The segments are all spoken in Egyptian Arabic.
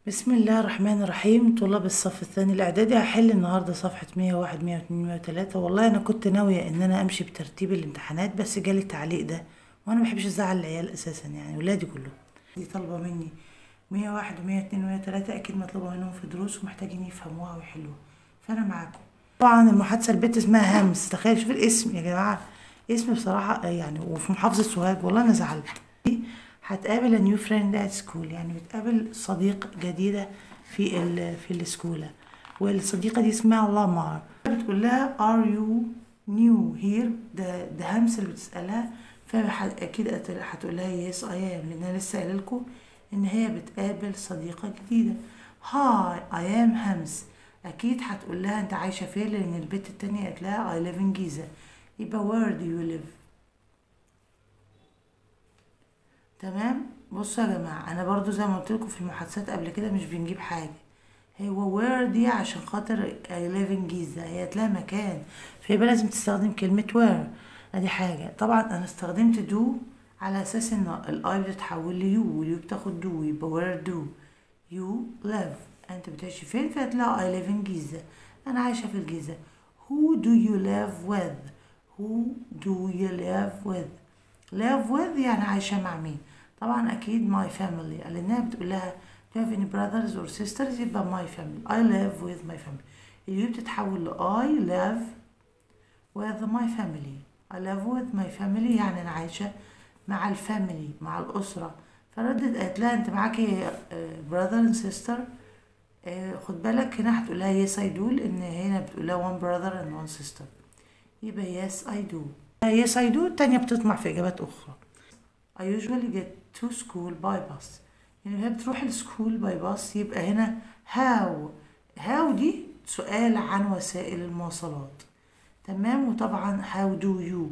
بسم الله الرحمن الرحيم طلاب الصف الثاني الاعدادي هحل النهارده صفحه 101 102 103 والله انا كنت ناويه ان انا امشي بترتيب الامتحانات بس جالي التعليق ده وانا ما بحبش ازعل العيال اساسا يعني ولادي كلهم دي طالبه مني 101 و102 و103 اكيد مطلوبه منهم في دروس ومحتاجين يفهموها ويحلوها فانا معاكم طبعا المحادثه البت اسمها همس تخيل شوف الاسم يا جماعه اسم بصراحه يعني وفي محافظه سوهاج والله انا زعلت هتقابل نيو فريند ات سكول يعني بتقابل صديق جديدة في ال في السكولة والصديقة دي اسمها لامار بتقول لها are you new here ده ده همس اللي بتسألها فأكيد هتقول لها yes I am لأن أنا لسه قايلة لكم إن هي بتقابل صديقة جديدة hi I am همس أكيد هتقول لها أنت عايشة فين لأن البت التانية قالت لها I live in جيزة يبقى where do you live تمام بصوا يا جماعة أنا برضو زي ما قلت لكم في المحادثات قبل كده مش بنجيب حاجة هو وير دي عشان خاطر I live in جيزة هي تلاقي مكان فيبقى لازم تستخدم كلمة وير ادي حاجة طبعا أنا استخدمت دو على أساس إن الأي بتتحول ليو واليو بتاخد دو يبقى وير دو يو live أنت بتعيش فين فهتلاقي I live in جيزة أنا عايشة في الجيزة who do you live with who do you live with live with يعني عايشة مع مين طبعا أكيد my family لأنها بتقول لها do you have any brothers or sisters يبقى my family I live with my family اليو بتتحول ل I live with my family I live with my family يعني أنا عايشة مع الفاميلي مع الأسرة فردت قالت لها أنت معاكي brother and sister خد بالك هنا هتقول لها yes I do لأن هنا بتقول لها one brother and one sister يبقى yes I do yes I do التانية بتطمع في إجابات أخرى I usually get to school by bus يعني هي بتروح السكول باي باص يبقى هنا how how دي سؤال عن وسائل المواصلات تمام وطبعا how do you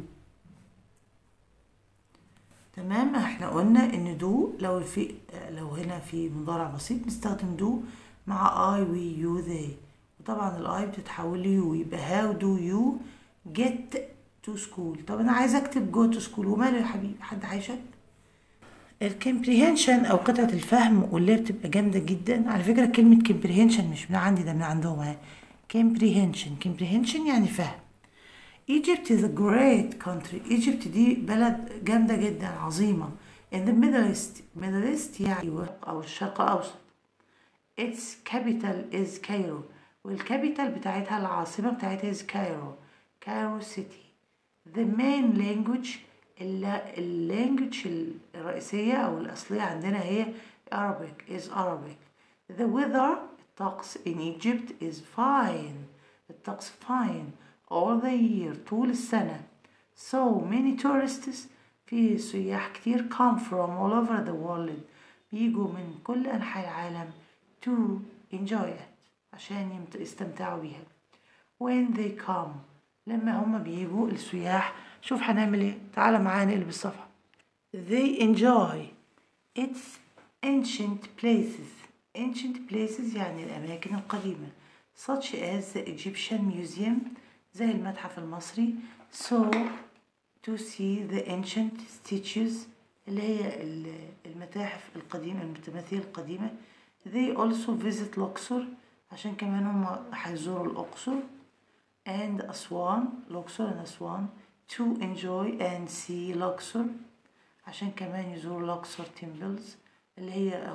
تمام احنا قلنا ان دو لو في لو هنا في مضارع بسيط نستخدم دو مع I we you they وطبعا الاي بتتحول ليو يبقى how do you get to school طب انا عايزه اكتب go to school وماله يا حبيبي حد عايشك الكمبريهنشن او قطعه الفهم واللي بتبقى جامده جدا على فكره كلمه كمبريهنشن مش من عندي ده من عندهم اهي كمبريهنشن كمبريهنشن يعني فهم Egypt is a great country Egypt دي بلد جامده جدا عظيمه in the Middle East Middle East يعني او الشرق الاوسط its capital is Cairo والكابيتال بتاعتها العاصمه بتاعتها is Cairo Cairo city the main language اللانجوج الرئيسية أو الأصلية عندنا هي Arabic is Arabic the weather الطقس in Egypt is fine الطقس fine all the year طول السنة so many tourists في سياح كتير come from all over the world بيجوا من كل أنحاء العالم to enjoy it عشان يستمتعوا بيها when they come لما هما بيجوا السياح شوف هنعمل ايه تعالى معايا نقلب الصفحة they enjoy its ancient places ancient places يعني الأماكن القديمة such as the Egyptian Museum زي المتحف المصري so to see the ancient statues اللي هي المتاحف القديمة التماثيل القديمة they also visit الأقصر عشان كمان هم هيزوروا الأقصر and أسوان الأقصر and أسوان to enjoy and see Luxor عشان كمان يزوروا Luxor temples اللي هي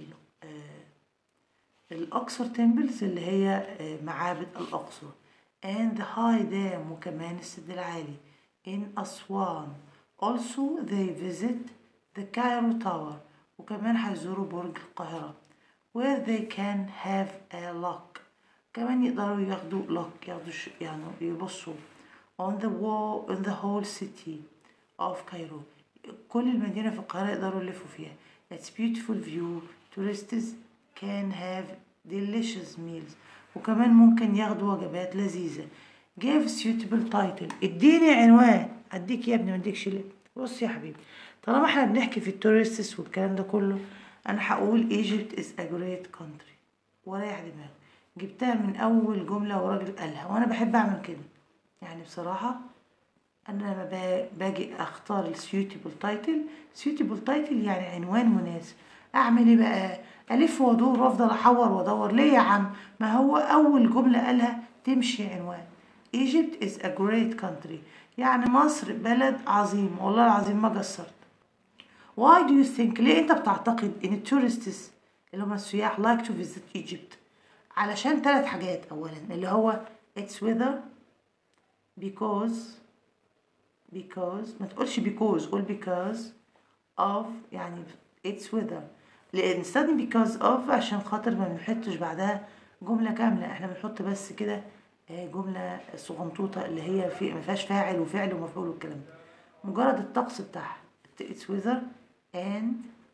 الأقصر temples اللي هي معابد الأقصر and the high dam وكمان السد العالي in أسوان also they visit the Cairo Tower وكمان هيزوروا برج القاهرة where they can have a look كمان يقدروا ياخدوا look ياخدوا يعني يبصوا on the wall in the whole city of Cairo كل المدينة في القاهرة يقدروا يلفوا فيها It's beautiful view tourists can have delicious meals وكمان ممكن ياخدوا وجبات لذيذة give suitable title اديني عنوان اديك يا ابني ما اديكش ليه بص يا حبيبي طالما احنا بنحكي في التورستس والكلام ده كله انا هقول Egypt is a great country وريح دماغك جبتها من اول جملة وراجل قالها وانا بحب اعمل كده يعني بصراحة أنا لما باجي أختار السيوتيبل تايتل سيوتيبل تايتل يعني عنوان مناسب أعمل إيه بقى الف وادور وافضل احور وادور ليه يا عم ما هو اول جمله قالها تمشي عنوان Egypt is a great country يعني مصر بلد عظيم والله العظيم ما قصرت Why do you think ليه انت بتعتقد ان tourists اللي هم السياح like to visit Egypt علشان ثلاث حاجات اولا اللي هو it's weather because because ما تقولش because قول because of يعني it's weather لان نستخدم because of عشان خاطر ما بنحطش بعدها جملة كاملة احنا بنحط بس كده آه، جملة صغنطوطة اللي هي في ما فيهاش فاعل وفعل ومفعول والكلام ده مجرد الطقس بتاعها it's weather and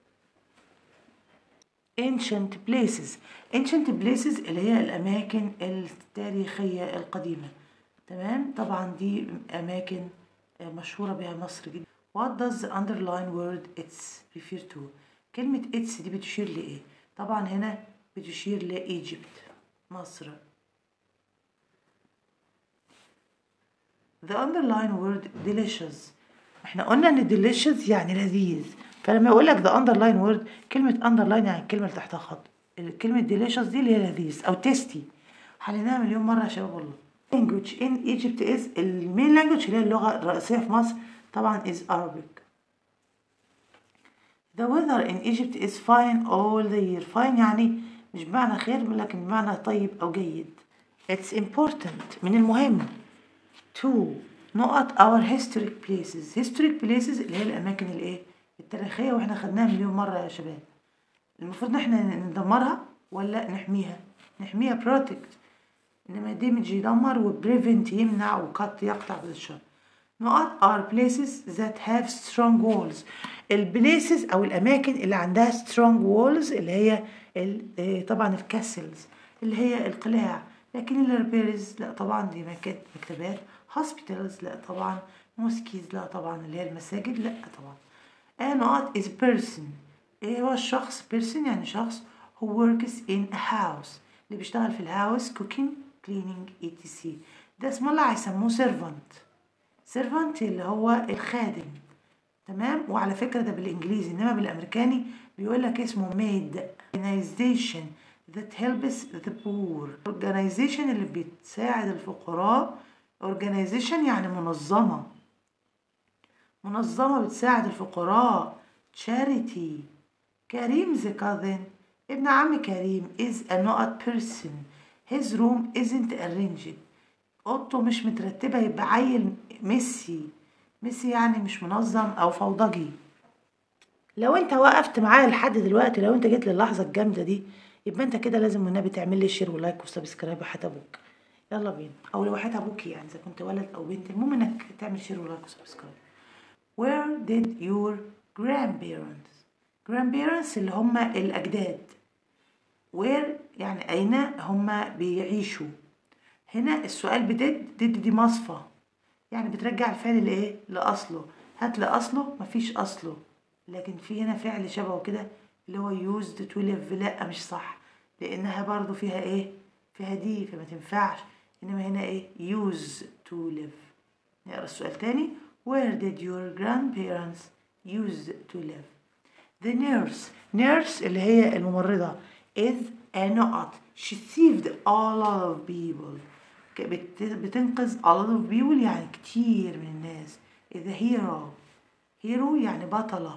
ancient places ancient places اللي هي الأماكن التاريخية القديمة تمام طبعا دي أماكن آه، مشهورة بها مصر جدا what does the underline word its refer to كلمة its دي بتشير لإيه طبعا هنا بتشير لإيجيبت مصر the underline word delicious احنا قلنا ان delicious يعني لذيذ فلما يقول لك the underline word كلمة underline يعني الكلمة اللي تحتها خط كلمة delicious دي اللي هي لذيذ أو tasty حليناها مليون مرة يا شباب والله language in Egypt is المين language اللي هي اللغة الرئيسية في مصر طبعا is Arabic The weather in Egypt is fine all the year fine يعني مش بمعنى خير لكن بمعنى طيب أو جيد It's important من المهم to نقط our historic places historic places اللي هي الأماكن الإيه التاريخية وإحنا خدناها مليون مرة يا شباب المفروض إن إحنا ندمرها ولا نحميها نحميها protect إنما damage يدمر و prevent يمنع و cut يقطع بالشر نقط are places that have strong walls البليسز أو الأماكن اللي عندها strong walls اللي هي ال- آه، طبعا الكاسلز اللي هي القلاع لكن الريبيرز لا طبعا دي مكات مكتبات hospitals لا طبعا موسكيز لا طبعا اللي هي المساجد لا طبعا آه نقط is person ايه هو الشخص person يعني شخص who works in a house اللي بيشتغل في الهاوس cooking cleaning etc ده اسمه اللي هيسموه servant servant اللي هو الخادم تمام وعلى فكرة ده بالإنجليزي إنما بالأمريكاني بيقول لك اسمه maid organization that helps the poor organization اللي بتساعد الفقراء organization يعني منظمة منظمة بتساعد الفقراء charity كريم the cousin ابن عم كريم is a not person his room isn't arranged اوضته مش مترتبة يبقى عيل ميسي ميسي يعني مش منظم او فوضجي لو انت وقفت معايا لحد دلوقتي لو انت جيت للحظة الجامدة دي يبقى انت كده لازم والنبي تعمل لي شير ولايك وسبسكرايب وحياة ابوك يلا بينا او لو حياة ابوك يعني اذا كنت ولد او بنت المهم انك تعمل شير ولايك وسبسكرايب Where did your grandparents grandparents اللي هم الأجداد where يعني أين هم بيعيشوا هنا السؤال بديد ديد دي مصفى يعني بترجع الفعل لإيه لأصله هات لأصله مفيش أصله لكن في هنا فعل شبهه كده اللي هو used to live لا مش صح لأنها برضو فيها إيه فيها دي فما تنفعش إنما هنا إيه use to live نقرا السؤال تاني Where did your grandparents used to live? The nurse nurse اللي هي الممرضة is a نقط she saved a lot of people ك- بت- بتنقذ a lot of people يعني كتير من الناس is a hero hero يعني بطلة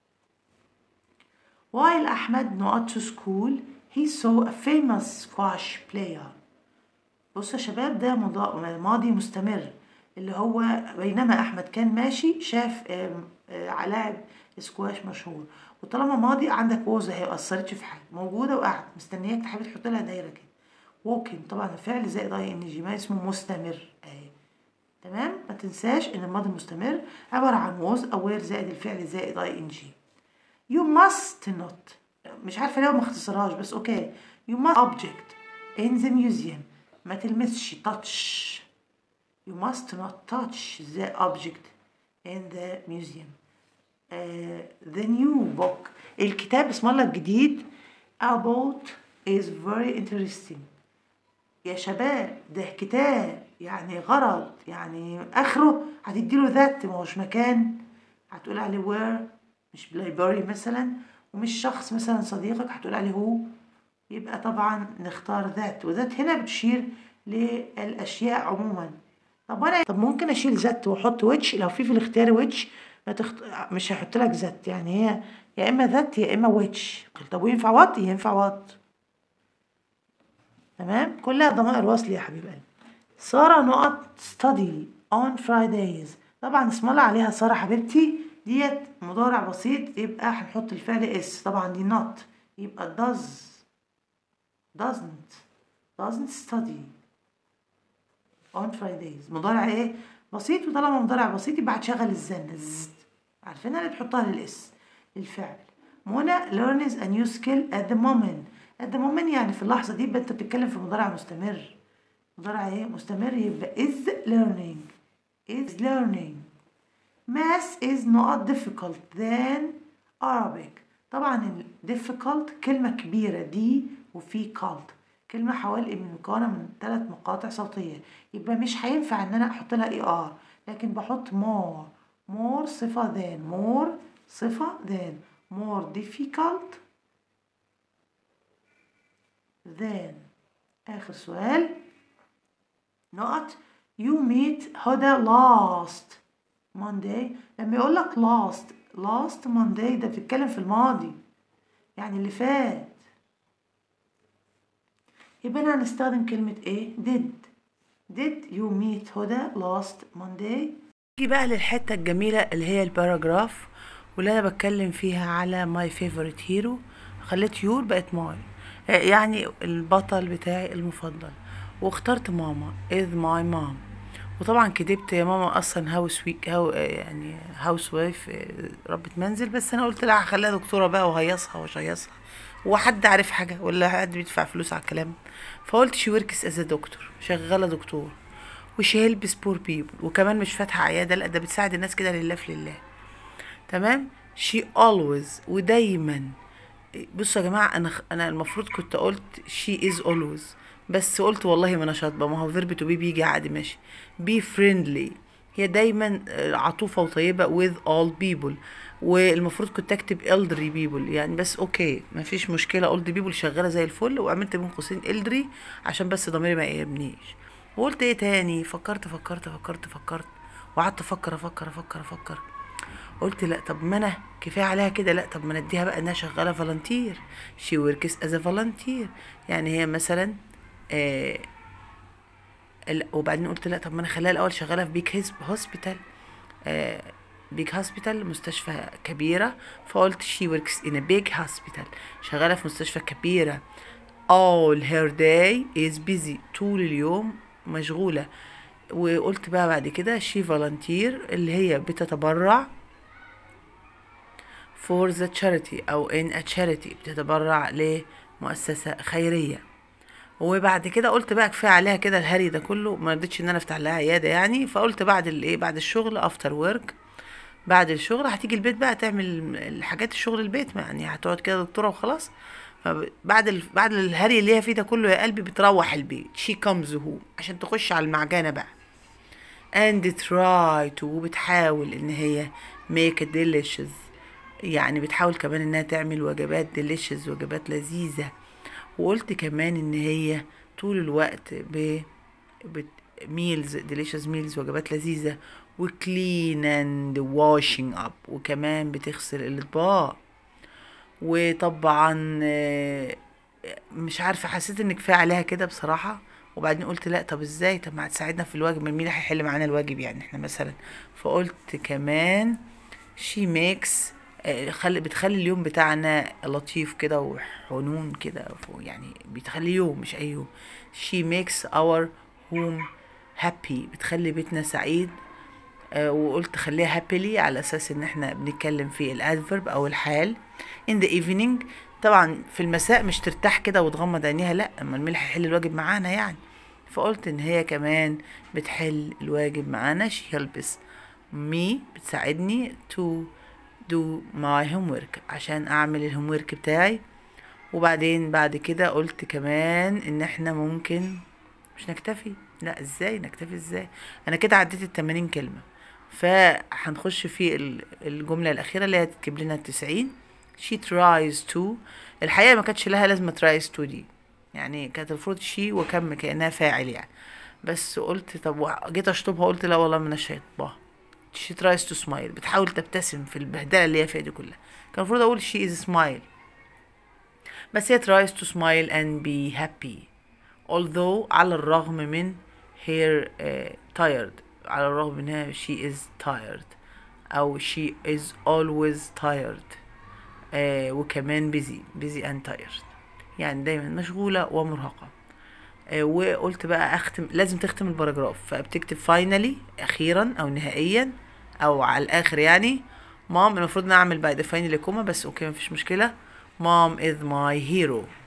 while أحمد not to school he saw a famous squash player بص يا شباب ده مضا- ماضي مستمر اللي هو بينما احمد كان ماشي شاف آم، آه، لاعب سكواش مشهور وطالما ماضي عندك ووز اهي اثرتش في حاجه موجوده وقاعد مستنياك تحب تحط لها دايره كده walking طبعا الفعل زائد اي ان جي ما اسمه مستمر اهي تمام ما تنساش ان الماضي المستمر عباره عن ووز او وير زائد الفعل زائد اي ان جي You must not مش عارفة ليه ما اختصرهاش بس اوكي You must object in the museum ما تلمسش touch You must not touch the object in the museum uh, The new book الكتاب اسمه الله الجديد about is very interesting يا شباب ده كتاب يعني غرض يعني اخره هتديله ذات ما هوش مكان هتقول عليه وير مش لايبراري مثلا ومش شخص مثلا صديقك هتقول عليه هو يبقى طبعا نختار ذات وذات هنا بتشير للأشياء عموما طب وانا طب ممكن اشيل ذات واحط ويتش لو في في الاختيار ويتش ما تخت... مش هحط لك ذات يعني هي يا اما ذات يا اما ويتش طب وينفع وات ينفع وات تمام كلها ضمائر وصل يا حبيب قلبي سارة نقط study on Fridays طبعا اسم الله عليها سارة حبيبتي ديت مضارع بسيط يبقى هنحط الفعل اس طبعا دي not يبقى does doesn't doesn't study on Fridays مضارع ايه بسيط وطالما مضارع بسيط يبقى هتشغل الزن زد عارفينها اللي تحطها للاس للفعل منى learns a new skill at the moment at the moment يعني في اللحظة دي يبقى انت بتتكلم في مضارع مستمر مضارع ايه مستمر يبقى is learning is learning math is not difficult than Arabic طبعا ال difficult كلمة كبيرة دي وفي cult كلمة حوالي من مكونة من ثلاث مقاطع صوتية يبقى مش هينفع ان انا احط لها اي ار لكن بحط more more صفة than more صفة than more difficult than آخر سؤال نقط you meet هدى last Monday لما يقول لك last last Monday ده بتتكلم في الماضي يعني اللي فات يبقى أنا هنستخدم كلمة ايه did did you meet هدى last Monday نيجي بقى للحتة الجميلة اللي هي الباراجراف واللي أنا بتكلم فيها على my favorite hero خليت يور بقت ماي يعني البطل بتاعي المفضل واخترت ماما is my mom وطبعا كدبت يا ماما اصلا هاوس ويك هاو يعني هاوس وايف ربة منزل بس انا قلت لا هخليها دكتوره بقى وهيصها وشيصها وحد عارف حاجه ولا حد بيدفع فلوس على الكلام فقلت شي وركس از دكتور شغاله دكتور وشي هيلبس بور بيبل وكمان مش فاتحه عياده لا ده بتساعد الناس كده لله في لله تمام شي اولويز ودايما بصوا يا جماعه انا انا المفروض كنت قلت شي از اولويز بس قلت والله ما انا شاطبه ما هو فيرب تو بي بيجي عادي ماشي بي فريندلي هي دايما عطوفه وطيبه with all people والمفروض كنت اكتب elderly people يعني بس اوكي ما فيش مشكله old people شغاله زي الفل وعملت بين قوسين elderly عشان بس ضميري ما يقربنيش وقلت ايه تاني فكرت فكرت فكرت فكرت وقعدت افكر افكر افكر افكر قلت لا طب ما انا كفايه عليها كده لا طب ما نديها بقى انها شغاله فالنتير شي وركس از فالنتير يعني هي مثلا آه وبعدين قلت لا طب ما انا خليها الاول شغاله في بيك هوسبيتال آه بيج هوسبيتال مستشفى كبيرة فقلت she works in a big hospital شغالة في مستشفى كبيرة all her day is busy طول اليوم مشغولة وقلت بقى بعد كده she volunteer اللي هي بتتبرع for the charity أو in a charity بتتبرع لمؤسسة خيرية وبعد كده قلت بقى كفايه عليها كده الهري ده كله ما رضيتش ان انا افتح لها عياده يعني فقلت بعد الايه بعد الشغل افتر ورك بعد الشغل هتيجي البيت بقى تعمل الحاجات الشغل البيت ما يعني هتقعد كده دكتوره وخلاص فبعد ال... بعد الهري اللي هي فيه ده كله يا قلبي بتروح البيت شي كمز هو عشان تخش على المعجنه بقى and try to وبتحاول ان هي make a delicious يعني بتحاول كمان انها تعمل وجبات delicious وجبات لذيذه وقلت كمان ان هي طول الوقت ب ميلز ديليشس ميلز وجبات لذيذة وكلين اند واشنج اب وكمان بتغسل الاطباق وطبعا مش عارفة حسيت ان كفاية عليها كده بصراحة وبعدين قلت لا طب ازاي طب ما هتساعدنا في الواجب مين اللي هيحل معانا الواجب يعني احنا مثلا فقلت كمان شي ميكس خلي بتخلي اليوم بتاعنا لطيف كده وحنون كده يعني بتخلي يوم مش اي يوم she makes our home happy بتخلي بيتنا سعيد آه وقلت خليها happily على اساس ان احنا بنتكلم في الادفرب او الحال in the evening طبعا في المساء مش ترتاح كده وتغمض عينيها لا اما الملح هيحل الواجب معانا يعني فقلت ان هي كمان بتحل الواجب معانا she helps me بتساعدني to do my homework عشان اعمل الهومورك بتاعي وبعدين بعد كده قلت كمان ان احنا ممكن مش نكتفي لا ازاي نكتفي ازاي انا كده عديت التمانين كلمة فهنخش في الجملة الاخيرة اللي هي تجيب لنا التسعين she tries to الحقيقة ما كانتش لها لازمة tries to دي يعني كانت المفروض she وكم كأنها فاعل يعني بس قلت طب و- جيت اشطبها قلت لا والله ما انا شاطبها she tries to smile بتحاول تبتسم في البهدلة اللي هي فيها دي كلها كان المفروض اقول she is smile بس هي tries to smile and be happy although على الرغم من her uh, tired على الرغم منها she is tired أو she is always tired uh, وكمان busy busy and tired يعني دايما مشغولة ومرهقة آه، وقلت بقى اختم لازم تختم الباراجراف فبتكتب finally اخيرا او نهائيا او على الاخر يعني مام المفروض نعمل بعد finally كوما بس اوكي مفيش مشكلة مام is my hero